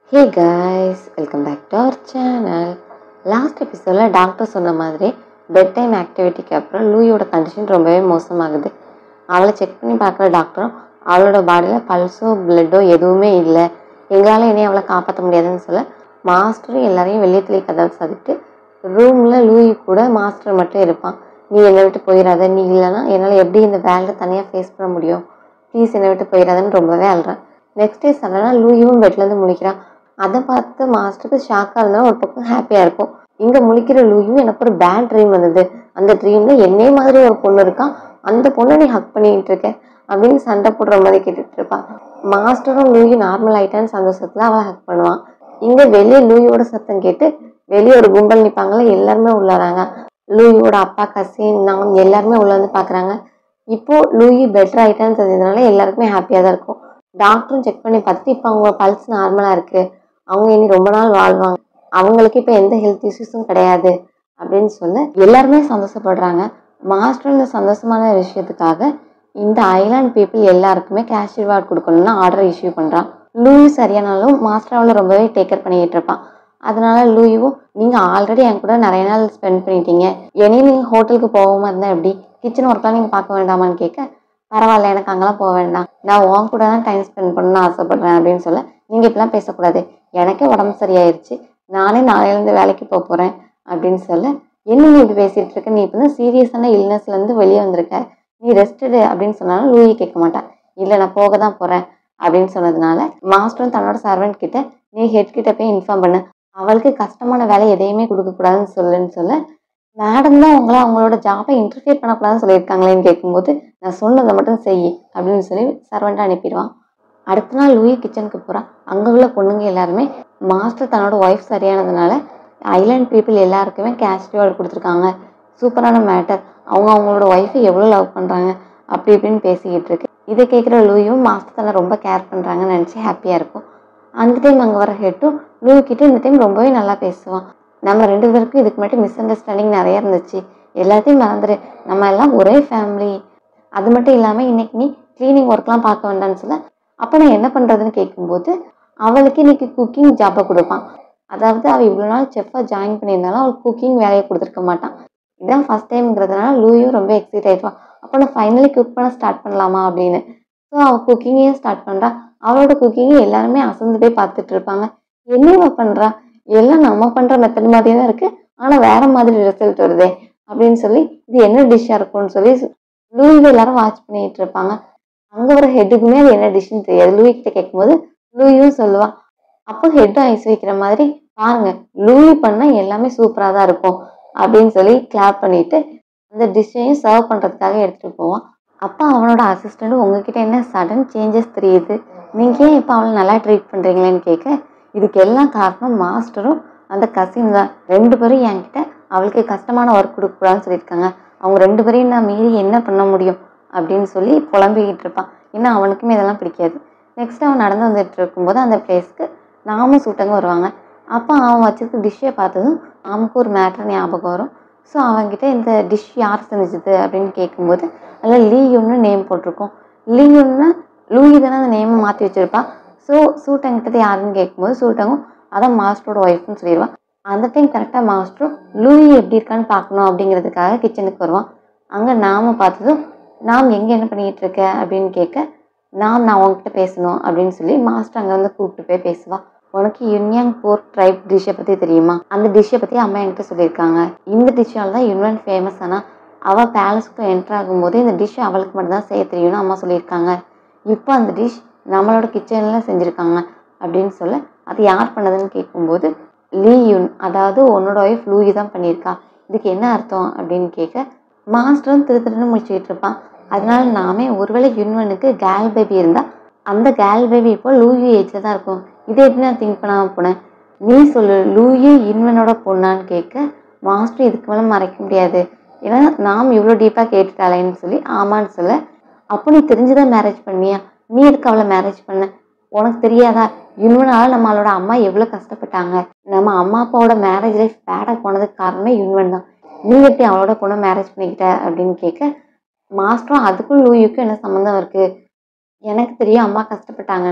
hey guys welcome back to our channel last எபிசோடில் doctor சொன்ன மாதிரி பெட் டைம் ஆக்டிவிட்டிக்கு அப்புறம் லூயோட கண்டிஷன் ரொம்பவே மோசமாகுது அவளை செக் பண்ணி பார்க்குற டாக்டரும் அவளோட பாடியில் பல்ஸோ பிளட்டோ எதுவுமே இல்லை எங்களால் இனி அவளை காப்பாற்ற முடியாதுன்னு சொல்ல மாஸ்டரும் எல்லாரையும் வெளியே தள்ளி கதவை சாதிட்டு ரூமில் லூயி கூட மாஸ்டர் மட்டும் இருப்பான் நீ என்னை விட்டு போயிடாத நீ இல்லைன்னா என்னால் எப்படி இந்த வேலை தனியாக ஃபேஸ் பண்ண முடியும் ப்ளீஸ் என்னை விட்டு போயிடாதன்னு ரொம்பவே அழுறேன் நெக்ஸ்ட் டே சடனாக லூயும் பெட்லேருந்து முழிக்கிறான் அதை பார்த்து மாஸ்டருக்கு ஷாக்காக இருந்தாலும் ஒரு பக்கம் ஹாப்பியாக இருக்கும் இங்கே முழிக்கிற லூயும் எனக்கு ஒரு பேட் ட்ரீம் வந்தது அந்த ட்ரீமில் என்னே மாதிரி ஒரு பொண்ணு இருக்கான் அந்த பொண்ணை நீ ஹக் பண்ணிட்டு இருக்க அப்படின்னு சண்டை போடுற மாதிரி கேட்டுட்டு இருப்பான் மாஸ்டரும் லூயி நார்மல் ஆயிட்டான்னு சந்தோஷத்தில் அவளை ஹக் பண்ணுவான் இங்கே வெளியே லூயோட சத்தம் கேட்டு வெளியே ஒரு கும்பல் நிற்பாங்களே எல்லாருமே உள்ளாராங்க லூயோட அப்பா கசின் நான் எல்லாருமே உள்ள வந்து பார்க்குறாங்க இப்போ லூயி பெட்டர் ஆயிட்டான்னு தெரிஞ்சதுனால எல்லாருக்குமே ஹாப்பியாக தான் இருக்கும் டாக்டரும் செக் பண்ணி பார்த்துட்டு இப்போ அவங்க பல்ஸ் நார்மலாக இருக்குது அவங்க இனி ரொம்ப நாள் வாழ்வாங்க அவங்களுக்கு இப்போ எந்த ஹெல்த் இஷ்யூஸும் கிடையாது அப்படின்னு சொல்ல எல்லாருமே சந்தோஷப்படுறாங்க மாஸ்டர் இந்த சந்தோஷமான விஷயத்துக்காக இந்த ஐலாண்ட் பீப்புள் எல்லாருக்குமே கேஷ் ரிவார்ட் கொடுக்கணும்னு ஆர்டர் இஷ்யூ பண்ணுறான் லூயி சரியானாலும் மாஸ்டர் அவளை ரொம்பவே டேக்கர் பண்ணிக்கிட்டு இருப்பான் அதனால லூயுவும் நீங்கள் ஆல்ரெடி என் கூட நிறைய நாள் ஸ்பெண்ட் பண்ணிட்டீங்க இனியும் நீங்கள் ஹோட்டலுக்கு போகாம இருந்தால் எப்படி கிச்சன் ஒர்க்லாம் நீங்கள் பார்க்க வேண்டாமான்னு கேட்க பரவாயில்ல எனக்கு அங்கெல்லாம் போக வேண்டாம் நான் உன் கூட தான் டைம் ஸ்பெண்ட் பண்ணணும்னு ஆசைப்படுறேன் அப்படின்னு சொல்ல நீங்கள் இப்படிலாம் பேசக்கூடாது எனக்கே உடம்பு சரியாயிருச்சு நானே நாளையிலேருந்து வேலைக்கு போக போகிறேன் அப்படின்னு சொல்ல என்ன நீ இப்படி பேசிகிட்டு இருக்க நீ இப்போ தான் சீரியஸான இல்னஸ்லேருந்து வெளியே வந்திருக்க நீ ரெஸ்டடு அப்படின்னு சொன்னாலும் லூயி கேட்க மாட்டான் இல்லை நான் போக தான் போகிறேன் அப்படின்னு சொன்னதுனால மாஸ்டரும் தன்னோட சர்வெண்ட் கிட்ட நீ ஹெட் கிட்ட போய் இன்ஃபார்ம் பண்ணு அவளுக்கு கஷ்டமான வேலை எதையுமே கொடுக்கக்கூடாதுன்னு சொல்லுன்னு சொல்ல மேடம் தான் உங்களை அவங்களோட ஜாபை இன்டர்ஃபியர் பண்ணக்கூடாதுன்னு சொல்லியிருக்காங்களேன்னு கேட்கும்போது நான் சொன்னதை மட்டும் செய் அப்படின்னு சொல்லி சர்வெண்ட்டாக அனுப்பிடுவான் அடுத்த நாள் லூயி கிச்சனுக்கு போகிறான் அங்கே உள்ள பொண்ணுங்க எல்லாருமே மாஸ்டர் தன்னோட ஒய்ஃப் சரியானதுனால ஐலாண்ட் பீப்புள் எல்லாருக்குமே கேஷ் ரிவார்டு கொடுத்துருக்காங்க சூப்பரான மேட்டர் அவங்க அவங்களோட ஒய்ஃபை எவ்வளோ லவ் பண்ணுறாங்க அப்படி இப்படின்னு பேசிக்கிட்டு இருக்கு இதை கேட்குற லூயும் மாஸ்டர் தன்னை ரொம்ப கேர் பண்ணுறாங்கன்னு நினச்சி ஹாப்பியாக இருக்கும் அந்த டைம் அங்கே வர ஹெட்டும் லூயி கிட்ட இந்த டைம் ரொம்பவே நல்லா பேசுவான் நம்ம ரெண்டு பேருக்கும் இதுக்கு முன்னாடி மிஸ் அண்டர்ஸ்டாண்டிங் நிறைய இருந்துச்சு எல்லாத்தையும் மறந்துடு நம்ம எல்லாம் ஒரே ஃபேமிலி அது மட்டும் இல்லாமல் இன்னைக்கு நீ க்ளீனிங் ஒர்க்லாம் பார்க்க வேண்டாம்னு சொல்ல அப்போ நான் என்ன பண்ணுறதுன்னு கேட்கும்போது அவளுக்கு இன்னைக்கு குக்கிங் ஜாப்பை கொடுப்பான் அதாவது அவள் இவ்வளோ நாள் செஃப்பாக ஜாயின் பண்ணியிருந்தாலும் அவளுக்கு குக்கிங் வேலையை கொடுத்துருக்க மாட்டான் இதான் ஃபஸ்ட் டைம்ங்கிறதுனால லூயும் ரொம்ப எக்ஸைட் ஆயிடுவான் அப்போ நான் ஃபைனலி குக் பண்ண ஸ்டார்ட் பண்ணலாமா அப்படின்னு ஸோ அவள் குக்கிங்கே ஸ்டார்ட் பண்ணுறா அவளோட குக்கிங்கை எல்லாருமே அசந்து போய் பார்த்துட்டு இருப்பாங்க என்ன இவ பண்ணுறா எல்லாம் நம்ம பண்ணுற மெத்தட் மாதிரியே தான் இருக்குது ஆனால் வேற மாதிரி ரிசல்ட் வருதே அப்படின்னு சொல்லி இது என்ன டிஷ்ஷாக இருக்கும்னு சொல்லி லூயிவை எல்லாரும் வாட்ச் பண்ணிட்டு இருப்பாங்க அங்கே வர ஹெட்டுக்குமே அது என்ன டிஷ்ஷுன்னு தெரியாது லூயி கிட்ட கேட்கும்போது லூயும் சொல்லுவான் அப்போ ஹெட்டும் ஐஸ் வைக்கிற மாதிரி பாருங்க லூயி பண்ணால் எல்லாமே சூப்பராக தான் இருக்கும் அப்படின்னு சொல்லி கிளாப் பண்ணிட்டு அந்த டிஷ்ஷையும் சர்வ் பண்ணுறதுக்காக எடுத்துகிட்டு போவான் அப்போ அவனோட அசிஸ்டண்ட்டும் உங்ககிட்ட என்ன சடன் சேஞ்சஸ் தெரியுது நீங்கள் ஏன் இப்போ அவளை நல்லா ட்ரீட் பண்ணுறீங்களேன்னு கேட்க இதுக்கு எல்லாம் காரணம் மாஸ்டரும் அந்த கசின் தான் ரெண்டு பேரும் என்கிட்ட அவளுக்கு கஷ்டமான ஒர்க் கொடுக்கக்கூடாதுன்னு சொல்லியிருக்காங்க அவங்க ரெண்டு பேரையும் நான் மீறி என்ன பண்ண முடியும் அப்படின்னு சொல்லி புலம்பிக்கிட்டு இருப்பான் ஏன்னா அவனுக்குமே இதெல்லாம் பிடிக்காது நெக்ஸ்ட் அவன் நடந்து வந்துட்டு இருக்கும்போது அந்த பிளேஸ்க்கு நாமும் சூட்டங்க வருவாங்க அப்போ அவன் வச்சிருக்க டிஷ்ஷை பார்த்ததும் அவனுக்கு ஒரு மேட்ரு ஞாபகம் வரும் ஸோ அவன்கிட்ட இந்த டிஷ் யார் செஞ்சுது அப்படின்னு கேட்கும்போது அதில் லீயுன்னு நேம் போட்டிருக்கோம் லீயுன்னா லூயி தானே அந்த நேமை மாற்றி வச்சிருப்பா ஸோ சூட்டங்கிட்டது யாருன்னு கேட்கும்போது சூட்டங்கும் அதான் மாஸ்டரோட ஒய்ஃப்னு சொல்லிடுவான் அந்த டைம் கரெக்டாக மாஸ்டரும் லூயி எப்படி இருக்கான்னு பார்க்கணும் அப்படிங்கிறதுக்காக கிச்சனுக்கு வருவான் அங்கே நாம பார்த்ததும் நாம் எங்கே என்ன பண்ணிக்கிட்டு இருக்க அப்படின்னு கேட்க நாம் நான் உங்ககிட்ட பேசணும் அப்படின்னு சொல்லி மாஸ்டர் அங்கே வந்து கூப்பிட்டு போய் பேசுவான் உனக்கு யுன்யாங் போர் ட்ரைப் டிஷ்ஷை பற்றி தெரியுமா அந்த டிஷ்ஷை பற்றி அம்மா என்கிட்ட சொல்லியிருக்காங்க இந்த டிஷ்ஷால் தான் யுன்வன் ஃபேமஸ் ஆனால் அவள் பேலஸ்க்கு என்ட்ரு ஆகும்போது இந்த டிஷ் அவளுக்கு மட்டும்தான் செய்ய தெரியும்னு அம்மா சொல்லியிருக்காங்க இப்போ அந்த டிஷ் நம்மளோட கிச்சனில் செஞ்சுருக்காங்க அப்படின்னு சொல்ல அது யார் பண்ணதுன்னு கேட்கும்போது லீ யுன் அதாவது உன்னோட ஒய்ஃப் லூயி தான் பண்ணியிருக்கா இதுக்கு என்ன அர்த்தம் அப்படின்னு கேட்க மாஸ்டரும் திரு திருன்னு முடிச்சுக்கிட்டு இருப்பான் அதனால நாமே ஒருவேளை யுன்வனுக்கு கேல் பேபி இருந்தால் அந்த கேல் பேபி இப்போ லூயி ஏஜில் தான் இருக்கும் இதை எப்படி நான் திங்க் பண்ணாமல் போனேன் நீ சொல்லு லூயி யுன்வனோட பொண்ணான்னு கேட்க மாஸ்டர் இதுக்கு மேலே மறைக்க முடியாது ஏன்னா நாம் இவ்வளோ டீப்பாக கேட்டுட்டாளேன்னு சொல்லி ஆமான்னு சொல்ல அப்போ நீ தெரிஞ்சுதான் மேரேஜ் பண்ணியா நீ எதுக்கு அவளை மேரேஜ் பண்ண உனக்கு தெரியாதா யுன்வனால் நம்மளோட அம்மா எவ்வளோ கஷ்டப்பட்டாங்க நம்ம அம்மா அப்பாவோட மேரேஜ் லைஃப் பேடாக போனதுக்கு காரணமே யுன்வன் தான் நீ எப்படி அவளோட பொண்ணை மேரேஜ் பண்ணிக்கிட்ட அப்படின்னு கேட்க மாஸ்டரும் அதுக்கும் லூயுக்கும் என்ன சம்மந்தம் இருக்குது எனக்கு தெரியும் அம்மா கஷ்டப்பட்டாங்கன்னு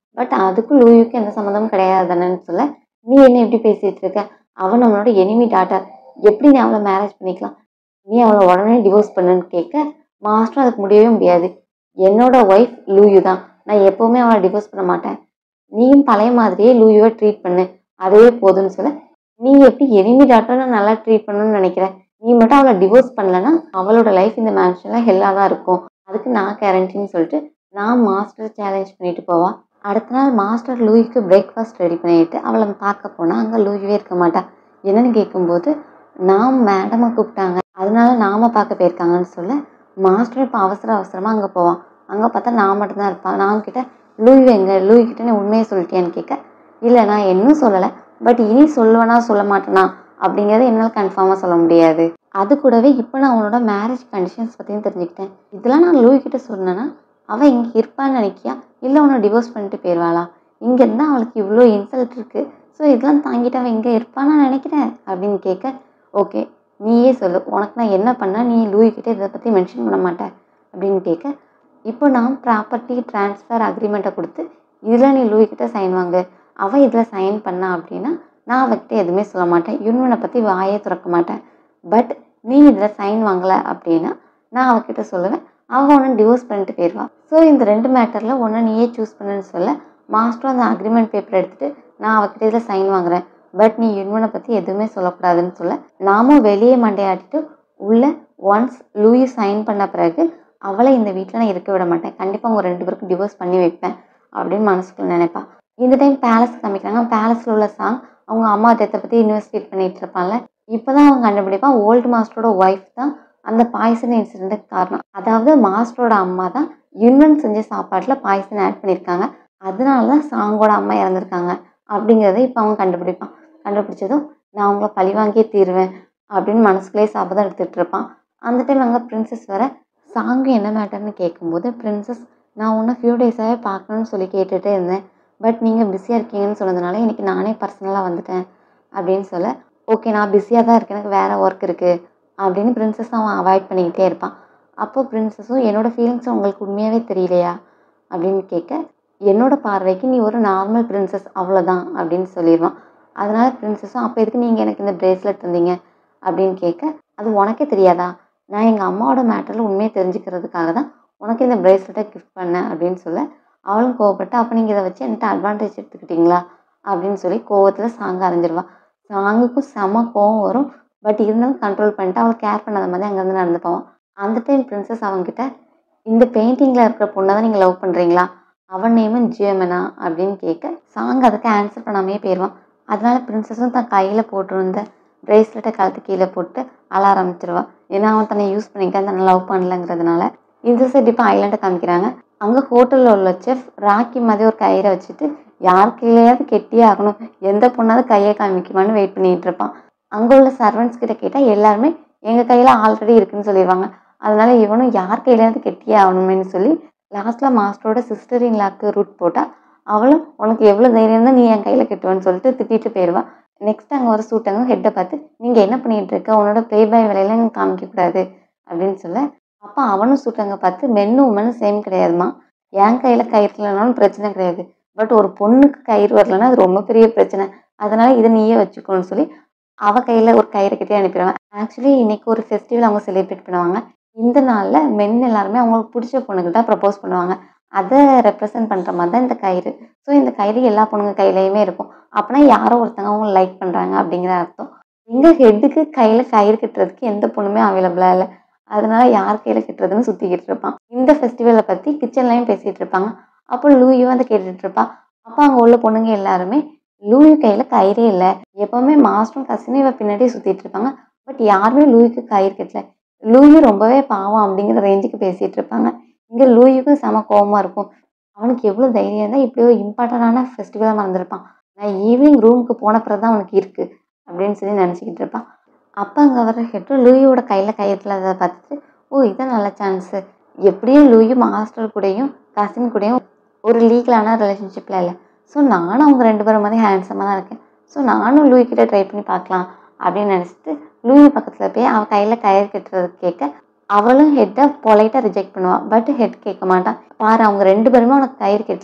பட் அதுக்கும் லூயுக்கு எந்த சம்மந்தமும் கிடையாது தானேன்னு சொல்ல நீ என்ன எப்படி பேசிட்டு இருக்க அவன் நம்மளோட எனிமி டாட்டர் எப்படி நீ அவளை மேரேஜ் பண்ணிக்கலாம் நீ அவளை உடனே டிவோர்ஸ் பண்ணுன்னு கேட்க மாஸ்டரும் அதுக்கு முடியவே முடியாது என்னோட ஒய்ஃப் லூயு தான் நான் எப்போவுமே அவளை டிவோர்ஸ் பண்ண மாட்டேன் நீயும் பழைய மாதிரியே லூயுவை ட்ரீட் பண்ணு அதுவே போதும்னு சொல்ல நீ எப்படி எனிமி டாக்டரை நல்லா ட்ரீட் பண்ணணும்னு நினைக்கிற நீ மட்டும் அவளை டிவோர்ஸ் பண்ணலன்னா அவளோட லைஃப் இந்த மேன்ஷனில் ஹெல்லாக தான் இருக்கும் அதுக்கு நான் கேரண்டின்னு சொல்லிட்டு நான் மாஸ்டர் சேலஞ்ச் பண்ணிட்டு போவா அடுத்த நாள் மாஸ்டர் லூயிக்கு பிரேக்ஃபாஸ்ட் ரெடி பண்ணிட்டு அவளை பார்க்க போனால் அங்கே லூயிவே இருக்க மாட்டா என்னன்னு கேட்கும்போது நான் மேடமை கூப்பிட்டாங்க அதனால நாம பார்க்க போயிருக்காங்கன்னு சொல்ல மாஸ்டர் இப்போ அவசர அவசரமாக அங்கே போவான் அங்கே பார்த்தா நான் மட்டும்தான் இருப்பான் நான் கிட்ட லூய் எங்க லூய் கிட்ட நீ உண்மையை சொல்லிட்டியான்னு கேட்க இல்லை நான் இன்னும் சொல்லலை பட் இனி சொல்லுவேனா சொல்ல மாட்டேனா அப்படிங்கிறத என்னால் கன்ஃபார்மாக சொல்ல முடியாது அது கூடவே இப்போ நான் அவனோட மேரேஜ் கண்டிஷன்ஸ் பற்றியும் தெரிஞ்சுக்கிட்டேன் இதெல்லாம் நான் லூய் கிட்ட சொன்னேன்னா அவள் இங்கே இருப்பான்னு நினைக்கியா இல்லை அவனை டிவோர்ஸ் பண்ணிட்டு போயிடுவாளா இங்கே இருந்தால் அவளுக்கு இவ்வளோ இன்சல்ட் இருக்குது ஸோ இதெல்லாம் தாங்கிட்டு அவள் இங்கே இருப்பான்னு நான் நினைக்கிறேன் அப்படின்னு கேட்க ஓகே நீயே சொல்லு உனக்கு நான் என்ன பண்ணால் நீ லூய் கிட்ட இதை பற்றி மென்ஷன் பண்ண மாட்டேன் அப்படின்னு கேட்க இப்போ நான் ப்ராப்பர்ட்டி ட்ரான்ஸ்ஃபர் அக்ரிமெண்ட்டை கொடுத்து இதில் நீ லூய் கிட்ட சைன் வாங்கு அவள் இதில் சைன் பண்ணா அப்படின்னா நான் அவகிட்ட எதுவுமே சொல்ல மாட்டேன் யூனிவனை பற்றி வாயே திறக்க மாட்டேன் பட் நீ இதில் சைன் வாங்கலை அப்படின்னா நான் அவகிட்ட சொல்லுவேன் அவள் ஒன்று டிவோர்ஸ் பண்ணிட்டு போயிடுவா ஸோ இந்த ரெண்டு மேட்டரில் ஒன்று நீயே சூஸ் பண்ணுன்னு சொல்ல மாஸ்டரும் அந்த அக்ரிமெண்ட் பேப்பர் எடுத்துகிட்டு நான் அவகிட்ட இதில் சைன் வாங்குறேன் பட் நீ யுன்மனை பற்றி எதுவுமே சொல்லக்கூடாதுன்னு சொல்ல நாமும் வெளியே மண்டையாட்டிட்டு உள்ள ஒன்ஸ் லூயி சைன் பண்ண பிறகு அவளை இந்த வீட்டில் நான் இருக்க விட மாட்டேன் கண்டிப்பாக அவங்க ரெண்டு பேருக்கும் டிவோர்ஸ் பண்ணி வைப்பேன் அப்படின்னு மனசுக்குள்ள நினைப்பா இந்த டைம் பேலஸ் காமிக்கிறாங்க பேலஸில் உள்ள சாங் அவங்க அம்மா டெத்தை பற்றி இன்வெஸ்டிகேட் பண்ணிட்டு இருப்பான்ல இப்போ தான் அவங்க கண்டுபிடிப்பான் ஓல்டு மாஸ்டரோட ஒய்ஃப் தான் அந்த பாய்சன் இன்சிடென்ட்டுக்கு காரணம் அதாவது மாஸ்டரோட அம்மா தான் யுன்வன் செஞ்ச சாப்பாட்டில் பாய்சன் ஆட் பண்ணியிருக்காங்க அதனால தான் சாங்கோட அம்மா இறந்துருக்காங்க அப்படிங்கிறத இப்போ அவன் கண்டுபிடிப்பான் கண்டுபிடிச்சதும் நான் அவங்கள பழி வாங்கியே தீருவேன் அப்படின்னு மனசுக்குள்ளேயே சாபதம் எடுத்துகிட்டு இருப்பான் அந்த டைம் அங்கே பிரின்சஸ் வர சாங்கு என்ன மேட்டர்னு கேட்கும்போது பிரின்சஸ் நான் உன்னை ஃபியூ டேஸாகவே பார்க்கணும்னு சொல்லி கேட்டுகிட்டே இருந்தேன் பட் நீங்கள் பிஸியாக இருக்கீங்கன்னு சொன்னதுனால இன்னைக்கு நானே பர்சனலாக வந்துட்டேன் அப்படின்னு சொல்ல ஓகே நான் பிஸியாக தான் இருக்கேன் எனக்கு வேறு ஒர்க் இருக்குது அப்படின்னு பிரின்சஸ் அவன் அவாய்ட் பண்ணிக்கிட்டே இருப்பான் அப்போ பிரின்சஸும் என்னோடய ஃபீலிங்ஸ் உங்களுக்கு உண்மையாகவே தெரியலையா அப்படின்னு கேட்க என்னோட பார்வைக்கு நீ ஒரு நார்மல் பிரின்சஸ் அவ்வளோதான் அப்படின்னு சொல்லிடுவான் அதனால பிரின்சஸும் அப்போ எதுக்கு நீங்கள் எனக்கு இந்த பிரேஸ்லெட் தந்தீங்க அப்படின்னு கேட்க அது உனக்கே தெரியாதா நான் எங்கள் அம்மாவோட மேட்டரில் உண்மையை தெரிஞ்சுக்கிறதுக்காக தான் உனக்கு இந்த பிரேஸ்லெட்டை கிஃப்ட் பண்ணேன் அப்படின்னு சொல்ல அவளும் கோவப்பட்டு அப்போ நீங்கள் இதை வச்சு என்கிட்ட அட்வான்டேஜ் எடுத்துக்கிட்டீங்களா அப்படின்னு சொல்லி கோவத்தில் சாங்க அரைஞ்சிருவா சாங்குக்கும் செம கோவம் வரும் பட் இருந்தாலும் கண்ட்ரோல் பண்ணிட்டு அவள் கேர் பண்ணாத மாதிரி அங்கேருந்து நடந்து போவான் அந்த டைம் பிரின்சஸ் அவங்ககிட்ட இந்த பெயிண்டிங்கில் இருக்கிற பொண்ணை தான் நீங்கள் லவ் பண்ணுறீங்களா அவன் நேமும் ஜியமனா அப்படின்னு கேட்க சாங் அதுக்கு ஆன்சர் பண்ணாமே போயிடுவான் அதனால பிரின்சஸும் தன் கையில் போட்டிருந்த பிரேஸ்லெட்டை கழுத்து கீழே போட்டு அழ ஆரம்பிச்சிருவா ஏன்னா அவன் தன்னை யூஸ் பண்ணிக்கிட்டான் தன்னை லவ் பண்ணலங்கிறதுனால இந்த சைடு இப்போ ஐலாண்டை காமிக்கிறாங்க அங்கே ஹோட்டலில் உள்ள செஃப் ராக்கி மாதிரி ஒரு கயிறை வச்சுட்டு யார் கையிலையாவது கெட்டியே ஆகணும் எந்த பொண்ணாவது கையை காமிக்குமான்னு வெயிட் பண்ணிட்டு இருப்பான் அங்கே உள்ள சர்வன்ட்ஸ் கிட்ட கேட்டால் எல்லாருமே எங்கள் கையில் ஆல்ரெடி இருக்குன்னு சொல்லிடுவாங்க அதனால இவனும் யார் கையிலேருந்து கெட்டியே ஆகணுமேனு சொல்லி லாஸ்ட்டில் மாஸ்டரோட சிஸ்டர் இன் லாக்கு ரூட் போட்டால் அவளும் உனக்கு எவ்வளோ தைரியம் தான் நீ என் கையில் கட்டுவேன்னு சொல்லிட்டு திட்டிட்டு போயிடுவா நெக்ஸ்ட் அங்கே ஒரு சூட்டங்க ஹெட்டை பார்த்து நீங்கள் என்ன பண்ணிட்டு இருக்க உன்னோட ப்ளே பாய் வேலையெல்லாம் எனக்கு காமிக்கக்கூடாது அப்படின்னு சொல்ல அப்போ அவனும் சூட்டங்க பார்த்து மென்னும் உமனும் சேம் கிடையாதுமா என் கையில் கயிறு இல்லைனாலும் பிரச்சனை கிடையாது பட் ஒரு பொண்ணுக்கு கயிறு வரலன்னா அது ரொம்ப பெரிய பிரச்சனை அதனால இதை நீயே வச்சுக்கோன்னு சொல்லி அவ கையில் ஒரு கயிறு கட்டி அனுப்பிடுவாங்க ஆக்சுவலி இன்னைக்கு ஒரு ஃபெஸ்டிவல் அவங்க செலிப்ரேட் பண்ணுவாங்க இந்த நாளில் மென் எல்லாருமே அவங்களுக்கு பிடிச்ச பொண்ணுக்கிட்ட ப்ரப்போஸ் பண்ணுவாங்க அதை ரெப்ரசன்ட் பண்ணுற மாதிரி தான் இந்த கயிறு ஸோ இந்த கயிறு எல்லா பொண்ணுங்க கையிலையுமே இருக்கும் அப்படின்னா யாரோ ஒருத்தங்க அவங்க லைக் பண்ணுறாங்க அப்படிங்கிற அர்த்தம் எங்கள் ஹெட்டுக்கு கையில் கயிறு கட்டுறதுக்கு எந்த பொண்ணுமே அவைலபிளாக இல்லை அதனால யார் கையில் கட்டுறதுன்னு சுற்றிக்கிட்டு இருப்பான் இந்த ஃபெஸ்டிவலை பற்றி கிச்சன்லையும் பேசிகிட்டு இருப்பாங்க அப்போ லூயும் அதை கேட்டுட்டு இருப்பா அப்போ அங்கே உள்ள பொண்ணுங்க எல்லாருமே லூயு கையில் கயிறே இல்லை எப்போவுமே மாஸ்டரும் கசினும் இவ பின்னாடியே சுற்றிட்டு இருப்பாங்க பட் யாருமே லூயுக்கு கயிறு கட்டல லூயு ரொம்பவே பாவம் அப்படிங்கிற ரேஞ்சுக்கு பேசிகிட்டு இருப்பாங்க இங்கே லூயுக்கும் செம கோவமாக இருக்கும் அவனுக்கு எவ்வளோ தைரியம் இருந்தால் இப்படி ஒரு இம்பார்ட்டண்டான ஃபெஸ்டிவலாக மறந்துருப்பான் நான் ஈவினிங் ரூமுக்கு போன பிறகு தான் அவனுக்கு இருக்குது அப்படின்னு சொல்லி நினச்சிக்கிட்டு இருப்பான் அப்போ அங்கே வர ஹெட்டு லூயோட கையில் கயிறுல அதை பார்த்துட்டு ஓ இதான் நல்ல சான்ஸு எப்படியும் லூயு மாஸ்டர் கூடயும் கசின் கூடயும் ஒரு லீகலான ரிலேஷன்ஷிப்பில் இல்லை ஸோ நானும் அவங்க ரெண்டு பேரும் மாதிரி ஹேண்ட்ஸமாக தான் இருக்கேன் ஸோ நானும் லூயி கிட்ட ட்ரை பண்ணி பார்க்கலாம் அப்படின்னு நினச்சிட்டு லூயி பக்கத்தில் போய் அவள் கையில் கயிறு கட்டுறதுக்கு கேட்க அவளும் ஹெட்டை பொலைட்டாக ரிஜெக்ட் பண்ணுவாள் பட் ஹெட் கேட்க மாட்டான் பாரு அவங்க ரெண்டு பேருமே உனக்கு கயிறு கட்டல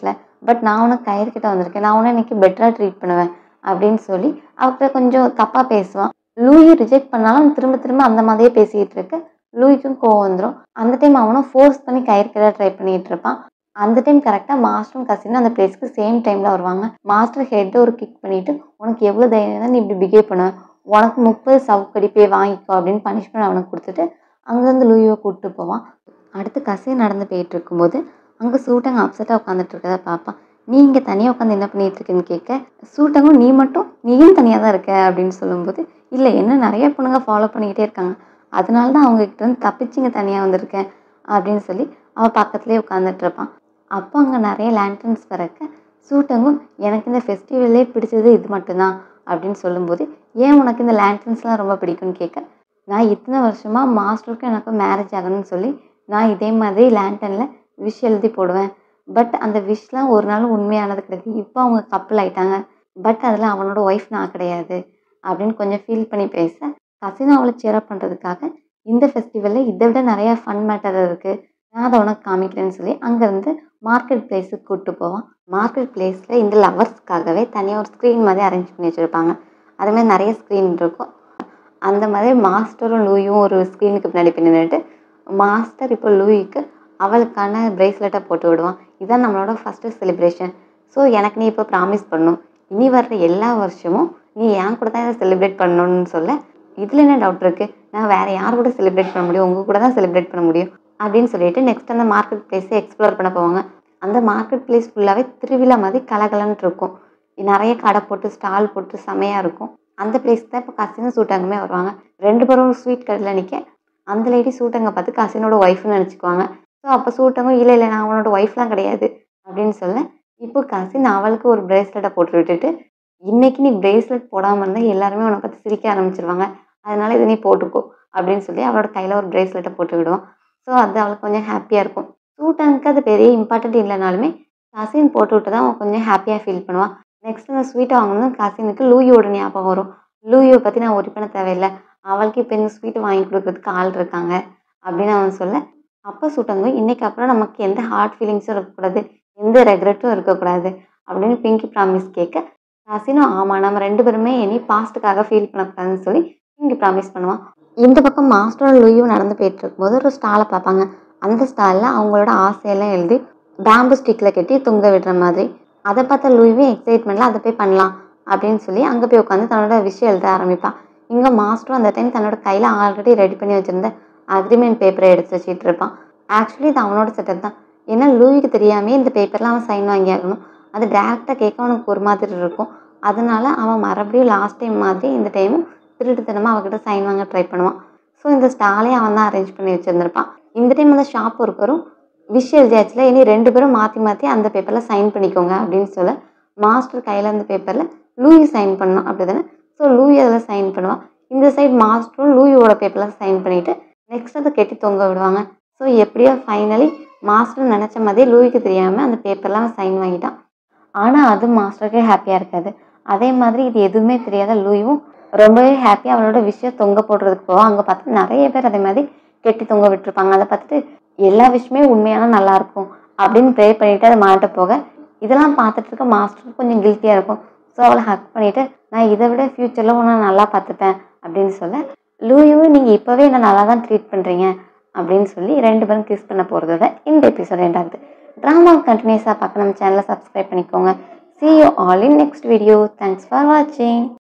பட் நான் உனக்கு கயிறு கிட்ட வந்திருக்கேன் நான் உன்னை இன்னைக்கு பெட்டராக ட்ரீட் பண்ணுவேன் அப்படின்னு சொல்லி அவர்கிட்ட கொஞ்சம் தப்பாக பேசுவான் லூயி ரிஜெக்ட் பண்ணாலும் திரும்ப திரும்ப அந்த மாதிரியே பேசிக்கிட்டு இருக்கு லூயிக்கும் கோவம் வந்துடும் அந்த டைம் அவனும் ஃபோர்ஸ் பண்ணி கயிறு கிட்ட ட்ரை பண்ணிட்டு இருப்பான் அந்த டைம் கரெக்டாக மாஸ்டரும் கசினும் அந்த பிளேஸ்க்கு சேம் டைமில் வருவாங்க மாஸ்டர் ஹெட்டை ஒரு கிக் பண்ணிட்டு உனக்கு எவ்வளோ தைரியம் தான் நீ இப்படி பிஹேவ் பண்ணுவ உனக்கு முப்பது சவுக்கடி போய் வாங்கிக்கோ அப்படின்னு பனிஷ்மெண்ட் அவனுக்கு கொடுத்துட்டு அங்கேருந்து லூயியை கூப்பிட்டு போவான் அடுத்து கசின் நடந்து போயிட்டு இருக்கும்போது அங்கே சூட்டங்க அப்செட்டாக உட்காந்துட்டு இருக்கதை பார்ப்பான் நீ இங்கே தனியாக உட்காந்து என்ன பண்ணிட்டு இருக்கேன்னு கேட்க சூட்டங்கும் நீ மட்டும் நீயும் தனியாக தான் இருக்க அப்படின்னு சொல்லும்போது இல்லை என்ன நிறைய பொண்ணுங்க ஃபாலோ பண்ணிக்கிட்டே இருக்காங்க அதனால தான் அவங்க கிட்ட இருந்து தப்பிச்சு இங்கே தனியாக வந்திருக்கேன் அப்படின்னு சொல்லி அவள் பக்கத்துலேயே உட்காந்துட்டு இருப்பான் அப்போ அங்கே நிறைய லேண்டன்ஸ் பிறக்க சூட்டங்கும் எனக்கு இந்த ஃபெஸ்டிவல்லே பிடிச்சது இது மட்டும்தான் அப்படின்னு சொல்லும்போது ஏன் உனக்கு இந்த லேண்டன்ஸ்லாம் ரொம்ப பிடிக்கும்னு கேட்க நான் இத்தனை வருஷமாக மாஸ்டருக்கும் எனக்கும் மேரேஜ் ஆகணும்னு சொல்லி நான் இதே மாதிரி லேண்டனில் விஷ் எழுதி போடுவேன் பட் அந்த விஷ்,லாம் ஒரு நாள் உண்மையானது கிடையாது இப்போ அவங்க கப்பல் ஆயிட்டாங்க பட் அதில் அவனோட ஒய்ஃப் நான் கிடையாது அப்படின்னு கொஞ்சம் ஃபீல் பண்ணி பேச கசின் அவளை சேரப் பண்ணுறதுக்காக இந்த ஃபெஸ்டிவலில் இதை விட நிறையா ஃபன் மேட்டர் இருக்குது நான் அதை உனக்கு காமிக்கிறேன்னு சொல்லி அங்கேருந்து மார்க்கெட் பிளேஸுக்கு கூப்பிட்டு போவான் மார்க்கெட் பிளேஸில் இந்த லவர்ஸ்க்காகவே தனியாக ஒரு ஸ்க்ரீன் மாதிரி அரேஞ்ச் பண்ணி வச்சுருப்பாங்க அது மாதிரி நிறைய ஸ்க்ரீன் இருக்கும் அந்த மாதிரி மாஸ்டரும் லூயும் ஒரு ஸ்க்ரீனுக்கு பின்னாடி போய் நின்றுட்டு மாஸ்டர் இப்போ லூயிக்கு அவளுக்கான பிரேஸ்லெட்டை போட்டு விடுவான் இதான் நம்மளோட ஃபஸ்ட்டு செலிப்ரேஷன் ஸோ எனக்கு நீ இப்போ ப்ராமிஸ் பண்ணணும் இனி வர்ற எல்லா வருஷமும் நீ என் கூட தான் இதை செலிப்ரேட் பண்ணணும்னு சொல்ல இதில் என்ன டவுட் இருக்குது நான் வேறு யார் கூட செலிப்ரேட் பண்ண முடியும் உங்கள் கூட தான் செலிப்ரேட் பண்ண முடியும் அப்படின்னு சொல்லிட்டு நெக்ஸ்ட் அந்த மார்க்கெட் பிளேஸை எக்ஸ்ப்ளோர் பண்ண போவாங்க அந்த மார்க்கெட் பிளேஸ் ஃபுல்லாகவே திருவிழா மாதிரி கலகலன்ட்டு இருக்கும் நிறைய கடை போட்டு ஸ்டால் போட்டு செமையாக இருக்கும் அந்த பிளேஸ் தான் இப்போ கசினும் சூட்டாங்குமே வருவாங்க ரெண்டு பேரும் ஸ்வீட் கடையில் நிற்க அந்த லேடி சூட்டங்க பார்த்து கசினோட ஒய்ஃப்னு நினச்சிக்குவாங்க ஸோ அப்போ சூட்டங்கும் இல்லை இல்லை நான் அவனோட ஒய்ஃப்லாம் கிடையாது அப்படின்னு சொல்ல இப்போ கசின் அவளுக்கு ஒரு பிரேஸ்லெட்டை போட்டு விட்டுட்டு இன்னைக்கு நீ பிரேஸ்லெட் போடாமல் இருந்தால் எல்லாருமே உன்னை பார்த்து சிரிக்க ஆரம்பிச்சிருவாங்க அதனால இதை நீ போட்டுக்கோ அப்படின்னு சொல்லி அவளோட கையில் ஒரு பிரேஸ்லெட்டை போட்டு விடுவான் ஸோ அது அவளுக்கு கொஞ்சம் ஹாப்பியாக இருக்கும் சூட்டனுக்கு அது பெரிய இம்பார்ட்டன்ட் இல்லைனாலுமே கசின் போட்டு விட்டு தான் அவன் கொஞ்சம் ஹாப்பியாக ஃபீல் பண்ணுவான் நெக்ஸ்ட் அந்த ஸ்வீட்டை வாங்கணும் கசினுக்கு லூயோட ஞாபகம் வரும் லூயோவை பற்றி நான் ஒரி பண்ண தேவையில்லை அவளுக்கு இப்போ இந்த ஸ்வீட் வாங்கி கொடுக்கறதுக்கு ஆள் இருக்காங்க அப்படின்னு அவன் சொல்ல அப்போ சூட்டங்க இன்னைக்கு அப்புறம் நமக்கு எந்த ஹார்ட் ஃபீலிங்ஸும் இருக்கக்கூடாது எந்த ரெக்ரெட்டும் இருக்கக்கூடாது அப்படின்னு பிங்கி ப்ராமிஸ் கேட்க கசினும் ஆமாம் நம்ம ரெண்டு பேருமே இனி பாஸ்ட்டுக்காக ஃபீல் பண்ணக்கூடாதுன்னு சொல்லி பிங்கி ப்ராமிஸ் பண்ணுவான் இந்த பக்கம் மாஸ்டரும் லூயும் நடந்து போயிட்டு இருக்கும்போது ஒரு ஸ்டாலை பார்ப்பாங்க அந்த ஸ்டாலில் அவங்களோட ஆசையெல்லாம் எழுதி பேம்பு ஸ்டிக்கில் கட்டி தொங்க விடுற மாதிரி அதை பார்த்த லூயும் எக்ஸைட்மெண்ட்டில் அதை போய் பண்ணலாம் அப்படின்னு சொல்லி அங்கே போய் உட்காந்து தன்னோட விஷயம் எழுத ஆரம்பிப்பான் இங்கே மாஸ்டரும் அந்த டைம் தன்னோட கையில் ஆல்ரெடி ரெடி பண்ணி வச்சுருந்த அக்ரிமெண்ட் பேப்பரை எடுத்து வச்சுட்டு இருப்பான் ஆக்சுவலி இது அவனோட செட்டப் தான் ஏன்னா லூயிக்கு தெரியாமே இந்த பேப்பர்லாம் அவன் சைன் வாங்கி ஆகணும் அது டேரெக்டாக கேட்க அவனுக்கு ஒரு மாதிரி இருக்கும் அதனால அவன் மறுபடியும் லாஸ்ட் டைம் மாதிரி இந்த டைமும் திருட்டுத்தனமாக அவகிட்ட சைன் வாங்க ட்ரை பண்ணுவான் ஸோ இந்த ஸ்டாலே அவன் தான் அரேஞ்ச் பண்ணி வச்சுருந்துருப்பான் இந்த டைம் அந்த ஷாப் ஒர்க்கரும் விஷ் எழுதியாச்சுல இனி ரெண்டு பேரும் மாற்றி மாற்றி அந்த பேப்பரில் சைன் பண்ணிக்கோங்க அப்படின்னு சொல்ல மாஸ்டர் கையில் அந்த பேப்பரில் லூயி சைன் பண்ணணும் அப்படி தானே ஸோ லூயி அதில் சைன் பண்ணுவான் இந்த சைடு மாஸ்டரும் லூயியோட பேப்பரில் சைன் பண்ணிவிட்டு நெக்ஸ்ட் அதை கெட்டி தொங்க விடுவாங்க ஸோ எப்படியோ ஃபைனலி மாஸ்டர் நினச்ச மாதிரி லூயிக்கு தெரியாமல் அந்த பேப்பர்லாம் சைன் வாங்கிட்டான் ஆனால் அது மாஸ்டருக்கே ஹாப்பியாக இருக்காது அதே மாதிரி இது எதுவுமே தெரியாத லூயும் ரொம்பவே ஹாப்பியாக அவளோட விஷயம் தொங்க போடுறதுக்கு போவோம் அங்கே பார்த்து நிறைய பேர் அதே மாதிரி கெட்டி தொங்க விட்டுருப்பாங்க அதை பார்த்துட்டு எல்லா விஷயமே உண்மையான நல்லா இருக்கும் அப்படின்னு ப்ரே பண்ணிட்டு அதை மாட்ட போக இதெல்லாம் பார்த்துட்டு இருக்க மாஸ்டருக்கு கொஞ்சம் கில்ட்டியாக இருக்கும் ஸோ அவளை ஹக் பண்ணிட்டு நான் இதை விட ஃப்யூச்சரில் உன்னை நல்லா பார்த்துப்பேன் அப்படின்னு சொல்ல லூயும் நீங்கள் இப்போவே என்ன நல்லா தான் ட்ரீட் பண்ணுறீங்க அப்படின்னு சொல்லி ரெண்டு பேரும் கிஸ் பண்ண போகிறதோட இந்த எபிசோட் எண்ட் ஆகுது ட்ராமா கண்டினியூஸாக பார்க்க நம்ம சேனலை சப்ஸ்கிரைப் பண்ணிக்கோங்க see you all in next video thanks for watching